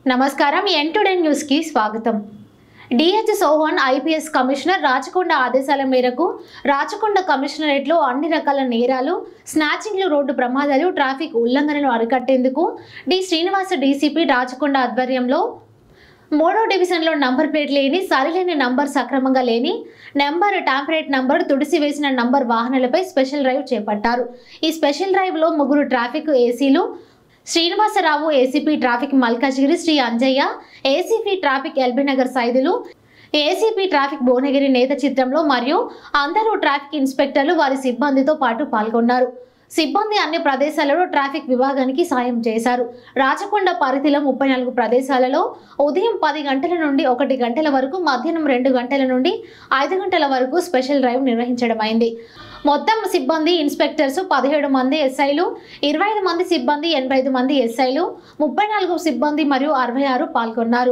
నమస్కారం ఎన్ today news కి స్వాగతం DH Sohan IPS commissioner Rachakonda ఆదేశాల మేరకు రాచకొండ కమిషనరేట్లో అన్ని రకాల నేరాలు స్నాచింగ్లు రోడ్డు ప్రమాదాలు ట్రాఫిక్ ఉల్లంఘనలు అరికట్టేందుకు డి శ్రీనివాస డీసీపీ రాచకొండ ఆధ్వర్యంలో మూడో డివిజన్లో నంబర్ ప్లేట్ లేని సరిలేని నంబర్ సక్రమంగా లేని నెంబర్ టాంపరేట్ నంబర్ తుడిసివేసిన నంబర్ వాహనాలపై స్పెషల్ డ్రైవ్ చేపట్టారు ఈ స్పెషల్ డ్రైవ్లో ముగ్గురు ట్రాఫిక్ ఏసీలు Srinivasarao ACP traffic Malkajgiri Shri Anjaiah ACP traffic LB Nagar Saidulu ACP traffic Bhuvanagiri నేత చిత్రంలో మరియు అందరూ ట్రాఫిక్ ఇన్స్పెక్టర్లు వారి సిబ్బందితో పాటు పాల్గొన్నారు సిబ్బంది అన్ని ప్రదేశాలలో ట్రాఫిక్ విభాగానికి సాయం చేశారు రాచకొండ పరిధిలో ముప్పై నాలుగు ప్రదేశాలలో ఉదయం పది గంటల నుండి ఒకటి గంటల వరకు మధ్యాహ్నం రెండు గంటల నుండి ఐదు గంటల వరకు స్పెషల్ డ్రైవ్ నిర్వహించడం అయింది మొత్తం సిబ్బంది ఇన్స్పెక్టర్స్ పదిహేడు మంది ఎస్ఐలు ఇరవై ఐదు మంది సిబ్బంది ఎనభై ఐదు మంది ఎస్ఐలు ముప్పై నాలుగు సిబ్బంది మరియు అరవై ఆరు పాల్గొన్నారు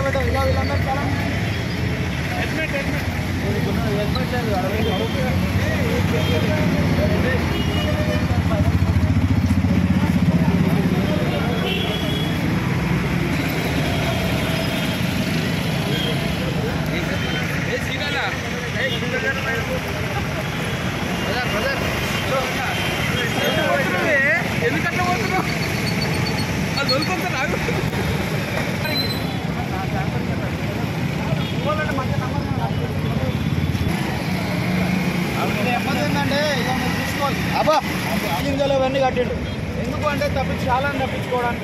ఎందుకట్లా పోతున్నావు అది దొరుకుతుంది రాగు అబ్బా గింజలు అవన్నీ కట్టిండు ఎందుకు అంటే తప్పించి చాలా తప్పించుకోవడానికి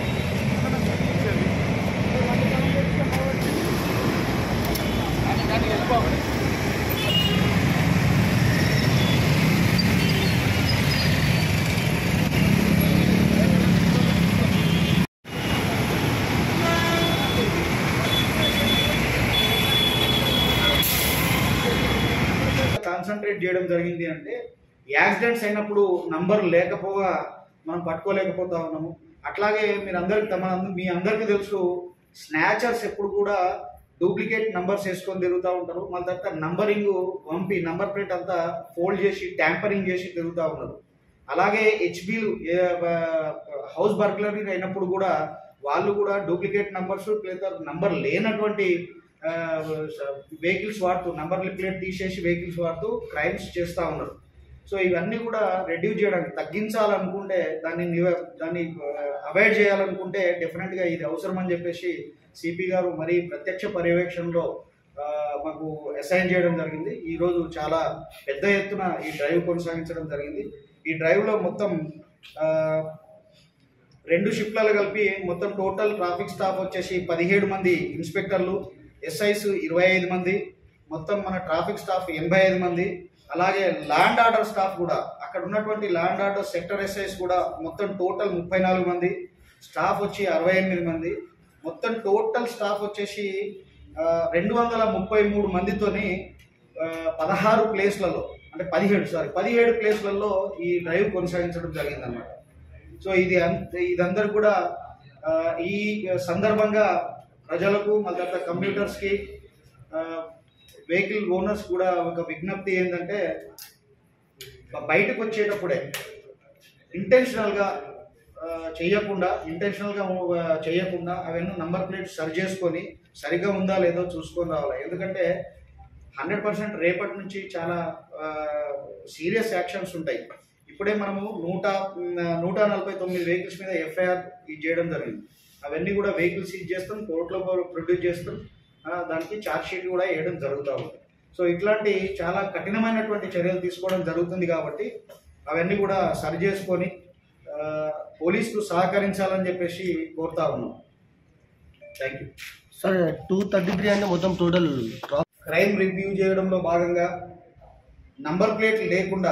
కాన్సన్ట్రేట్ చేయడం జరిగింది అంటే యాక్సిడెంట్స్ అయినప్పుడు నంబర్ లేకపోగా మనం పట్టుకోలేకపోతా ఉన్నాము అట్లాగే మీరు అందరికి తమ మీ అందరికీ తెలుసు స్నాచర్స్ ఎప్పుడు కూడా డూప్లికేట్ నంబర్స్ వేసుకొని తిరుగుతూ ఉంటారు మళ్ళీ తర్వాత నంబరింగ్ పంపి నంబర్ ప్లేట్ అంతా ఫోల్డ్ చేసి ట్యాంపరింగ్ చేసి తిరుగుతూ ఉన్నారు అలాగే హెచ్బీలు హౌస్ బర్గ్లరీ అయినప్పుడు కూడా వాళ్ళు కూడా డూప్లికేట్ నంబర్స్ లేదా నంబర్ లేనటువంటి వెహికల్స్ వాడుతూ నంబర్ ప్లేట్ తీసేసి వెహికల్స్ వాడుతూ క్రైమ్స్ చేస్తూ ఉన్నారు సో ఇవన్నీ కూడా రెడ్యూస్ చేయడానికి తగ్గించాలనుకుంటే దాన్ని నివ- దాన్ని అవాయిడ్ చేయాలనుకుంటే డెఫినెట్గా ఇది అవసరం అని చెప్పేసి సిపి గారు మరి ప్రత్యక్ష పర్యవేక్షణలో ఆ, మాకు అసైన్ చేయడం జరిగింది ఈరోజు చాలా పెద్ద ఎత్తున ఈ డ్రైవ్ కొనసాగించడం జరిగింది ఈ డ్రైవ్లో మొత్తం ఆ, రెండు షిఫ్ట్లలో కలిపి మొత్తం టోటల్ ట్రాఫిక్ స్టాఫ్ వచ్చేసి పదిహేడు మంది ఇన్స్పెక్టర్లు ఎస్ఐస్ ఇరవై ఐదు మంది మొత్తం మన ట్రాఫిక్ స్టాఫ్ ఎనభై ఐదు మంది అలాగే ల్యాండ్ ఆర్డర్ స్టాఫ్ కూడా అక్కడ ఉన్నటువంటి ల్యాండ్ ఆర్డర్ సెక్టర్ ఎస్ఐస్ కూడా మొత్తం టోటల్ ముప్పై నాలుగు మంది స్టాఫ్ వచ్చి అరవై ఎనిమిది మంది మొత్తం టోటల్ స్టాఫ్ వచ్చేసి ఆ, రెండు వందల ముప్పై మూడు మందితోని ఆ, పదహారు ప్లేస్లలో అంటే పదిహేడు సారీ పదిహేడు ప్లేస్లలో ఈ డ్రైవ్ కొనసాగించడం జరిగిందన్నమాట సో ఇది అంత ఇదందరూ కూడా ఆ, ఈ సందర్భంగా ప్రజలకు మళ్ళీ తర్వాత కంప్యూటర్స్కి వెహికల్ ఓనర్స్ కూడా ఒక విజ్ఞప్తి ఏంటంటే బయటకు వచ్చేటప్పుడే ఇంటెన్షనల్గా చేయకుండా ఇంటెన్షనల్గా చేయకుండా అవన్నీ నంబర్ ప్లేట్ సరి చేసుకొని సరిగ్గా ఉందా లేదో చూసుకొని రావాలి ఎందుకంటే హండ్రెడ్ పర్సెంట్ రేపటి నుంచి చాలా సీరియస్ యాక్షన్స్ ఉంటాయి ఇప్పుడే మనము నూట మ్, నూట నలభై తొమ్మిది వెహికల్స్ మీద ఎఫ్ఐఆర్ ఇది చేయడం జరిగింది అవన్నీ కూడా వెహికల్స్ సీజ్ చేస్తాం కోర్టులో ప్రొడ్యూస్ చేస్తాం ఆ, దానికి ఛార్జ్ షీట్ కూడా వేయడం జరుగుతూ ఉంది సో ఇట్లాంటి చాలా కఠినమైనటువంటి చర్యలు తీసుకోవడం జరుగుతుంది కాబట్టి అవన్నీ కూడా సరి చేసుకొని ఆ, పోలీసుకు సహకరించాలని చెప్పేసి కోరుతా ఉన్నాం thank you sir two thirty three అంటే మొత్తం టోటల్ క్రైమ్ రివ్యూ చేయడంలో భాగంగా నంబర్ ప్లేట్ లేకుండా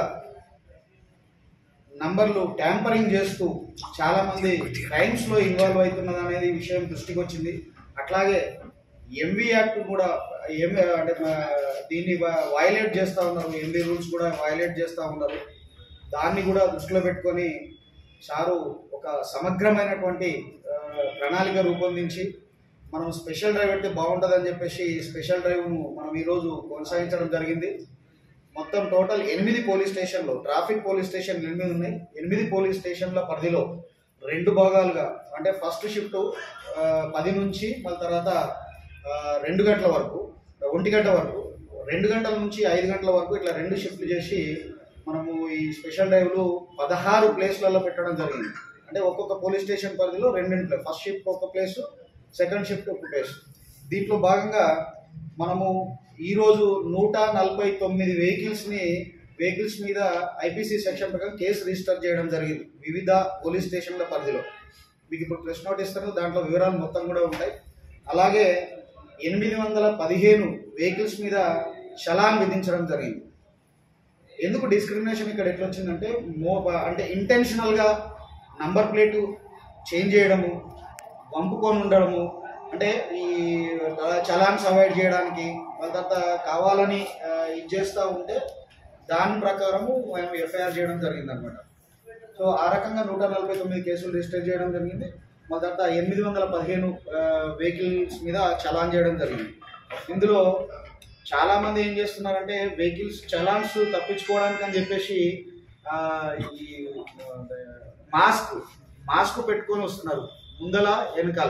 నంబర్లు ట్యాంపరింగ్ చేస్తూ చాలా మంది క్రైమ్స్ లో ఇన్వాల్వ్ అవుతున్నది అనేది విషయం దృష్టికి వచ్చింది అట్లాగే ఎంవి యాక్ట్ కూడా ఎం అంటే మా దీన్ని వయలేట్ చేస్తూ ఉన్నారు ఎంవి రూల్స్ కూడా వయలేట్ చేస్తూ ఉన్నారు దాన్ని కూడా దృష్టిలో పెట్టుకొని సారు ఒక సమగ్రమైనటువంటి ఆ, ప్రణాళిక రూపొందించి మనం స్పెషల్ డ్రైవ్ అయితే బాగుంటుందని చెప్పేసి స్పెషల్ డ్రైవ్ను మనం ఈరోజు కొనసాగించడం జరిగింది మొత్తం టోటల్ ఎనిమిది పోలీస్ స్టేషన్లు ట్రాఫిక్ పోలీస్ స్టేషన్ ఎనిమిది ఉన్నాయి ఎనిమిది పోలీస్ స్టేషన్ల పరిధిలో రెండు భాగాలుగా అంటే ఫస్ట్ షిఫ్ట్ పది నుంచి మళ్ళీ తర్వాత ఆ, రెండు గంటల వరకు ఒంటి గంట వరకు రెండు గంటల నుంచి ఐదు గంటల వరకు ఇట్లా రెండు షిఫ్ట్లు చేసి మనము ఈ స్పెషల్ డ్రైవ్లు పదహారు ప్లేస్లలో పెట్టడం జరిగింది అంటే ఒక్కొక్క పోలీస్ స్టేషన్ పరిధిలో రెండు రెండు ప్లేస్ ఫస్ట్ షిఫ్ట్ ఒక ప్లేస్ సెకండ్ షిఫ్ట్ ఒక ప్లేస్ దీంట్లో భాగంగా మనము ఈరోజు నూట నలభై తొమ్మిది వెహికల్స్ని వెహికల్స్ మీద ఐపీసీ సెక్షన్ ప్రకారం కేసు రిజిస్టర్ చేయడం జరిగింది వివిధ పోలీస్ స్టేషన్ల పరిధిలో మీకు ఇప్పుడు ప్రెస్ నోట్ ఇస్తాను దాంట్లో వివరాలు మొత్తం కూడా ఉంటాయి అలాగే ఎనిమిది వందల పదిహేను వెహికల్స్ మీద చలాన్ విధించడం జరిగింది ఎందుకు డిస్క్రిమినేషన్ ఇక్కడ ఎట్లా వచ్చిందంటే మో అంటే ఇంటెన్షనల్గా నంబర్ ప్లేటు చేంజ్ చేయడము వంపుకొని ఉండడము అంటే ఈ చలాన్స్ అవాయిడ్ చేయడానికి వాళ్ళ తర్వాత కావాలని ఆ, ఇది చేస్తూ ఉంటే దాని ప్రకారము మేము ఎఫ్ఐఆర్ చేయడం జరిగింది అనమాట సో ఆ రకంగా నూట నలభై తొమ్మిది కేసులు రిజిస్టర్ చేయడం జరిగింది మన తర్వాత ఎనిమిది వందల పదిహేను వెహికల్స్ మీద చలాన్ చేయడం జరిగింది ఇందులో చాలా మంది ఏం చేస్తున్నారంటే వెహికల్స్ చలాన్స్ తప్పించుకోవడానికి అని చెప్పేసి ఆ, ఈ మాస్క్ మాస్క్ పెట్టుకొని వస్తున్నారు ముందల వెనకాల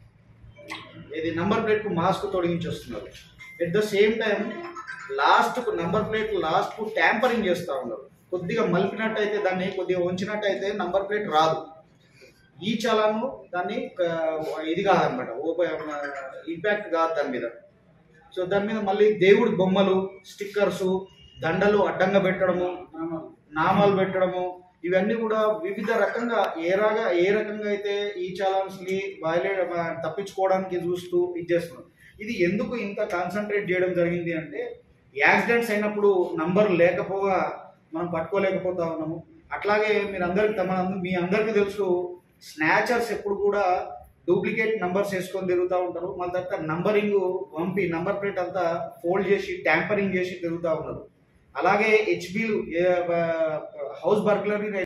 ఇది నంబర్ ప్లేట్కు మాస్క్ తొలగించి వస్తున్నారు ఎట్ ద సేమ్ టైం లాస్ట్కు నంబర్ ప్లేట్ లాస్ట్కు ట్యాంపరింగ్ చేస్తూ ఉన్నారు కొద్దిగా మలిపినట్టు అయితే దాన్ని కొద్దిగా ఉంచినట్టు అయితే నంబర్ ప్లేట్ రాదు ఈ చలాను దాన్ని ఆ, ఇది కాదనమాట ఇంపాక్ట్ కాదు దాని మీద సో దాని మీద మళ్ళీ దేవుడి బొమ్మలు స్టిక్కర్స్ దండలు అడ్డంగా పెట్టడము నామాలు పెట్టడము ఇవన్నీ కూడా వివిధ రకంగా ఏ రకంగా ఏ రకంగా అయితే ఈ చలాన్స్ ని వైలేట్ తప్పించుకోవడానికి చూస్తూ ఇది చేస్తున్నారు ఇది ఎందుకు ఇంత కాన్సన్ట్రేట్ చేయడం జరిగింది అంటే యాక్సిడెంట్స్ అయినప్పుడు నంబర్ లేకపోగా మనం పట్టుకోలేకపోతా ఉన్నాము అట్లాగే మీరు అందరికి మన మీ అందరికీ తెలుసు స్నాచర్స్ ఎప్పుడు కూడా డూప్లికేట్ నంబర్స్ వేసుకొని తిరుగుతూ ఉంటారు మళ్ళీ తర్వాత నంబరింగ్ పంపి నంబర్ ప్లేట్ అంతా ఫోల్డ్ చేసి ట్యాంపరింగ్ చేసి తిరుగుతూ ఉన్నారు అలాగే హెచ్బీలు హౌస్ బర్గ్లరీ